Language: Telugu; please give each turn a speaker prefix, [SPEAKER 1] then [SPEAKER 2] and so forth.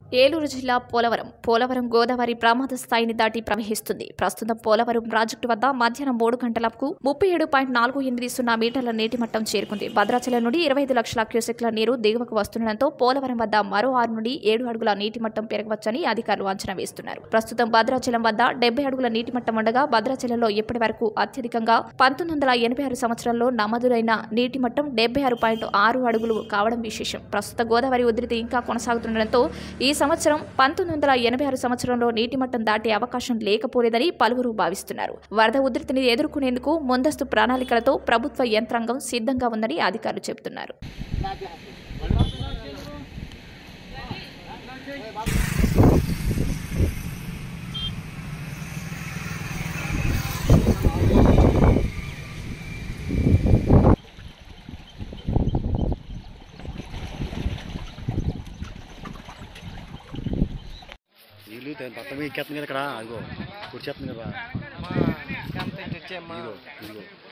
[SPEAKER 1] ఏలూరు జిల్లా పోలవరం పోలవరం గోదావరి ప్రమాద స్థాయిని దాటి ప్రవహిస్తుంది ప్రస్తుతం పోలవరం ప్రాజెక్టు వద్ద మధ్యాహ్నం మూడు గంటలకు ముప్పై ఏడు పాయింట్ నాలుగు ఎనిమిది సున్నా మీటర్ల నీటి మట్టం చేరుకుంది భద్రాచలం నుండి ఇరవై ఐదు లక్షల క్యూసెక్ల నీరు దిగువకు వస్తుండటంతో పోలవరం వద్ద మరో ఆరు నుండి ఏడు అడుగుల నీటి మట్టం పెరగవచ్చని అధికారులు అంచనా వేస్తున్నారు ప్రస్తుతం భద్రాచలం వద్ద డెబ్బై అడుగుల నీటి మట్టం ఉండగా భద్రాచలంలో ఇప్పటి వరకు అత్యధికంగా పంతొమ్మిది వందల ఎనభై ఆరు సంవత్సరంలో నమోదులైన నీటి మట్టం డెబ్బై ఆరు పాయింట్ ఆరు అడుగులు కావడం విశేషం ప్రస్తుత గోదావరి ఉధృతి ఇంకా కొనసాగుతుండటంతో ఈ సంవత్సరం పంతొమ్మిది వందల ఎనభై ఆరు సంవత్సరంలో నీటి మట్టం దాటే అవకాశం లేకపోలేదని పలువురు భావిస్తున్నారు వరద ఉధృతిని ఎదుర్కొనేందుకు ముందస్తు ప్రణాళికలతో ప్రభుత్వ యంత్రాంగం సిద్ధంగా ఉందని అధికారులు చెబుతున్నారు
[SPEAKER 2] నీళ్ళు దాని పక్కన ఎక్కేస్తుంది కదా ఇక్కడ అదిగో కుడిచేస్తుంది కదా
[SPEAKER 3] వచ్చేమ్మా
[SPEAKER 2] ఇదిగో ఇదిగో